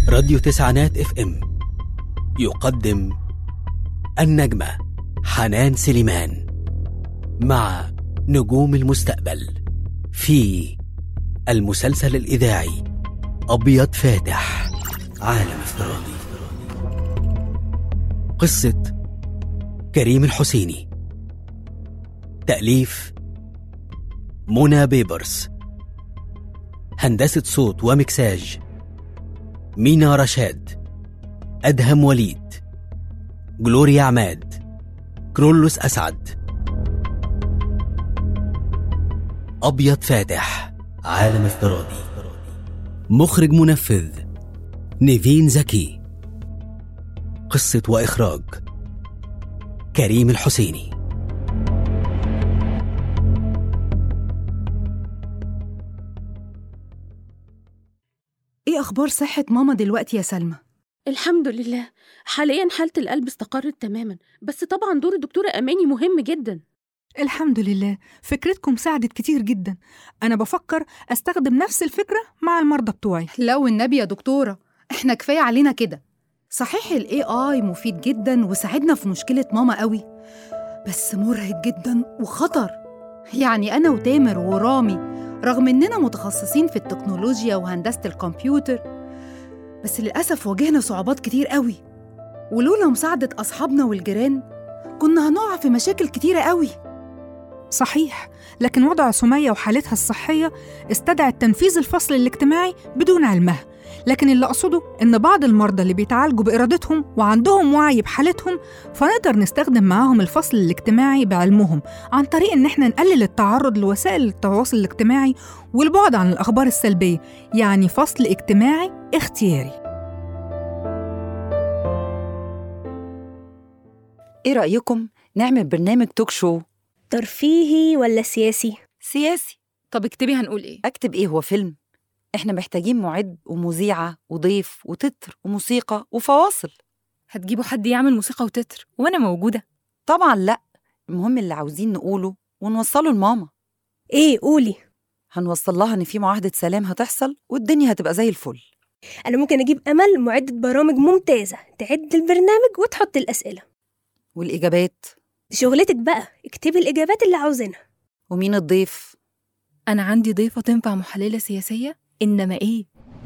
راديو تسعينات اف ام يقدم النجمة حنان سليمان مع نجوم المستقبل في المسلسل الإذاعي أبيض فاتح عالم افتراضي قصة كريم الحسيني تأليف منى بيبرس هندسة صوت ومكساج مينا رشاد أدهم وليد جلوريا عماد كرولوس أسعد أبيض فاتح عالم افتراضي مخرج منفذ نيفين زكي قصة وإخراج كريم الحسيني ايه اخبار صحة ماما دلوقتي يا سلمى الحمد لله حاليا حالة القلب استقرت تماما بس طبعا دور الدكتورة أماني مهم جدا الحمد لله فكرتكم ساعدت كتير جدا انا بفكر استخدم نفس الفكرة مع المرضى بتوعي لا والنبي يا دكتورة احنا كفاية علينا كده صحيح الاي اي مفيد جدا وساعدنا في مشكلة ماما قوي بس مرهق جدا وخطر يعني انا وتامر ورامي رغم اننا متخصصين في التكنولوجيا وهندسة الكمبيوتر بس للأسف واجهنا صعوبات كتير قوي ولولا مساعدة أصحابنا والجيران كنا هنقع في مشاكل كتيرة قوي صحيح لكن وضع سمية وحالتها الصحية استدعى تنفيذ الفصل الاجتماعي بدون علمها لكن اللي أقصده إن بعض المرضى اللي بيتعالجوا بإرادتهم وعندهم وعي بحالتهم فنقدر نستخدم معاهم الفصل الاجتماعي بعلمهم عن طريق إن إحنا نقلل التعرض لوسائل التواصل الاجتماعي والبعد عن الأخبار السلبية يعني فصل اجتماعي اختياري ايه رأيكم نعمل برنامج توك شو ترفيهي ولا سياسي؟ سياسي طب اكتبي هنقول إيه اكتب ايه هو فيلم احنا محتاجين معد ومذيعة وضيف وتتر وموسيقى وفواصل هتجيبوا حد يعمل موسيقى وتتر وانا موجوده طبعا لا المهم اللي عاوزين نقوله ونوصله لماما ايه قولي هنوصل لها ان في معاهدة سلام هتحصل والدنيا هتبقى زي الفل انا ممكن اجيب امل معدة برامج ممتازة تعد البرنامج وتحط الاسئلة والإجابات دي شغلتك بقى اكتبي الاجابات اللي عاوزينها ومين الضيف انا عندي ضيفه تنفع محلله سياسيه انما ايه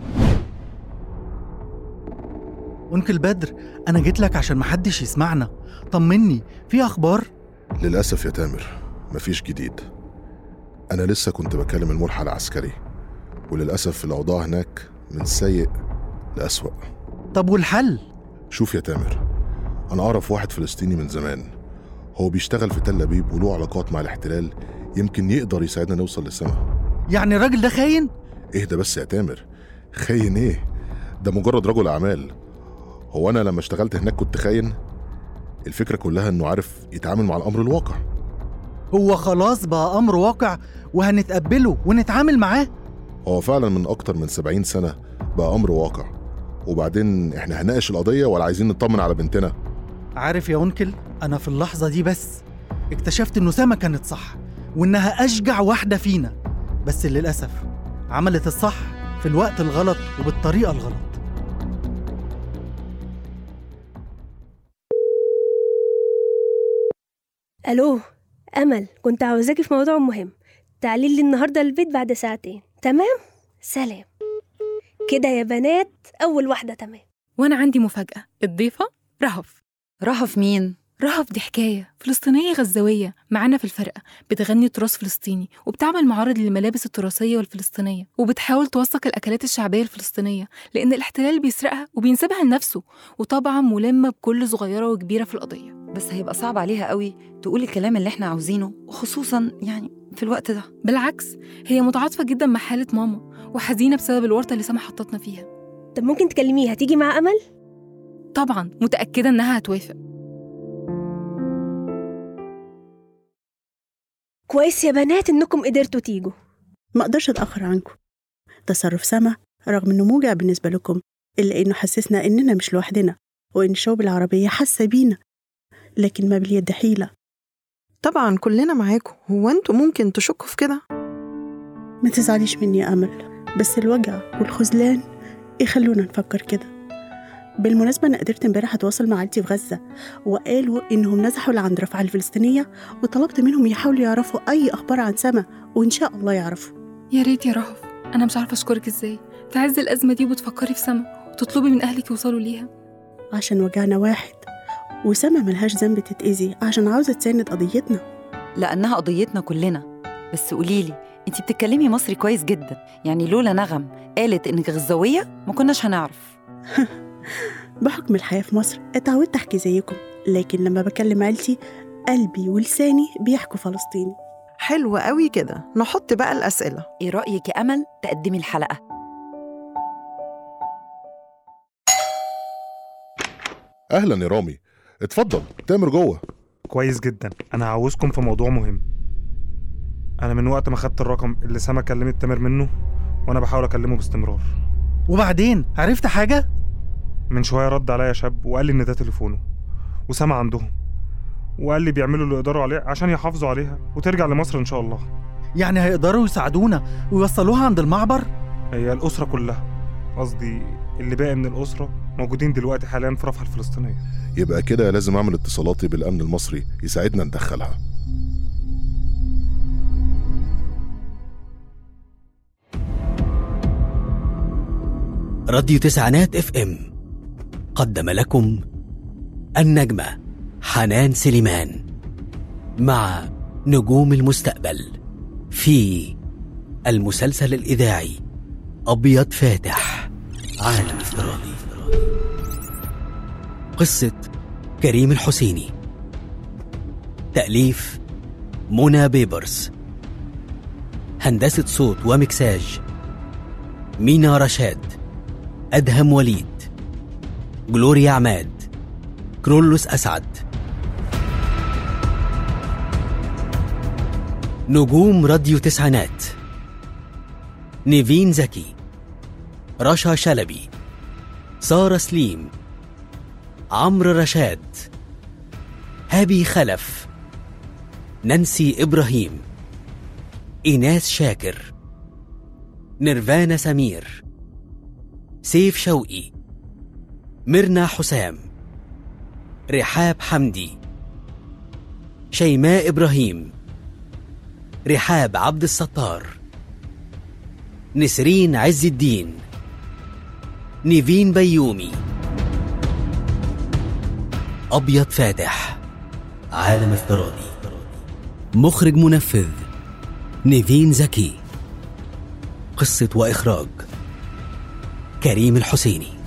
أنكل بدر أنا جيت لك عشان محدش يسمعنا طمني في أخبار؟ للأسف يا تامر مفيش جديد أنا لسه كنت بكلم الملحق العسكري وللأسف الأوضاع هناك من سيء لأسوأ طب والحل؟ شوف يا تامر أنا أعرف واحد فلسطيني من زمان هو بيشتغل في تل أبيب وله علاقات مع الاحتلال يمكن يقدر يساعدنا نوصل للسما يعني الراجل ده خاين؟ اهدى بس يا تامر خاين ايه ده مجرد رجل أعمال هو أنا لما اشتغلت هناك كنت خاين الفكرة كلها إنه عارف يتعامل مع الأمر الواقع هو خلاص بقى أمر واقع وهنتقبله ونتعامل معاه هو فعلا من أكتر من 70 سنة بقى أمر واقع وبعدين إحنا هنناقش القضية ولا عايزين نطمن على بنتنا عارف يا أنكل أنا في اللحظة دي بس اكتشفت إنه سما كانت صح وإنها أشجع واحدة فينا بس للأسف عملت الصح في الوقت الغلط وبالطريقة الغلط الو امل كنت عاوزاكي في موضوع مهم تعالي لي النهارده البيت بعد ساعتين تمام سلام كده يا بنات اول واحده تمام وانا عندي مفاجاه الضيفه رهف رهف مين رهف دي حكايه فلسطينيه غزاويه معانا في الفرقه بتغني تراث فلسطيني وبتعمل معارض للملابس التراثيه والفلسطينيه وبتحاول توثق الاكلات الشعبيه الفلسطينيه لان الاحتلال بيسرقها وبينسبها لنفسه وطبعا ملمه بكل صغيره وكبيره في القضيه بس هيبقى صعب عليها قوي تقول الكلام اللي احنا عاوزينه وخصوصا يعني في الوقت ده بالعكس هي متعاطفه جدا مع حاله ماما وحزينه بسبب الورطه اللي سما حطتنا فيها طب ممكن تكلميها تيجي مع امل طبعا متاكده انها هتوافق كويس يا بنات انكم قدرتوا تيجوا ما اقدرش اتاخر عنكم تصرف سما رغم انه موجع بالنسبه لكم الا انه حسسنا اننا مش لوحدنا وان الشعوب العربيه حاسه بينا لكن ما باليد حيله طبعا كلنا معاكم هو انتوا ممكن تشكوا في كده ما تزعليش مني يا امل بس الوجع والخذلان يخلونا نفكر كده بالمناسبة أنا قدرت امبارح أتواصل مع عيلتي في غزة وقالوا إنهم نزحوا لعند رفح الفلسطينية وطلبت منهم يحاولوا يعرفوا أي أخبار عن سما وإن شاء الله يعرفوا يا ريت يا رهف أنا مش عارفة أشكرك إزاي في عز الأزمة دي وبتفكري في سما وتطلبي من أهلك يوصلوا ليها عشان وجعنا واحد وسما ملهاش ذنب تتأذي عشان عاوزة تساند قضيتنا لأنها قضيتنا كلنا بس قوليلي انتي بتتكلمي مصري كويس جدا يعني لولا نغم قالت انك غزاوية ما كناش هنعرف بحكم الحياة في مصر اتعودت أحكي زيكم لكن لما بكلم عيلتي قلبي ولساني بيحكوا فلسطيني حلو قوي كده نحط بقى الأسئلة ايه رأيك يا أمل تقدمي الحلقة اهلا يا رامي اتفضل تامر جوه كويس جدا انا هعوزكم في موضوع مهم انا من وقت ما خدت الرقم اللي سما كلمت تامر منه وانا بحاول اكلمه باستمرار وبعدين عرفت حاجة؟ من شويه رد عليا شاب وقال لي ان ده تليفونه وسما عندهم وقال لي بيعملوا اللي يقدروا عليه عشان يحافظوا عليها وترجع لمصر ان شاء الله يعني هيقدروا يساعدونا ويوصلوها عند المعبر؟ هي الاسره كلها قصدي اللي باقي من الاسره موجودين دلوقتي حاليا في رفح الفلسطينيه يبقى كده لازم اعمل اتصالاتي بالامن المصري يساعدنا ندخلها راديو تسعينات اف ام قدم لكم النجمة حنان سليمان مع نجوم المستقبل في المسلسل الإذاعي أبيض فاتح عالم افتراضي قصة كريم الحسيني تأليف منى بيبرس هندسة صوت ومكساج مينا رشاد أدهم وليد جلوريا عماد كرولوس أسعد نجوم راديو تسعينات نيفين زكي رشا شلبي سارة سليم عمرو رشاد هابي خلف نانسي إبراهيم إيناس شاكر نيرفانا سمير سيف شوقي ميرنا حسام رحاب حمدي شيماء إبراهيم رحاب عبد الستار نسرين عز الدين نيفين بيومي أبيض فاتح عالم افتراضي مخرج منفذ نيفين زكي قصة وإخراج كريم الحسيني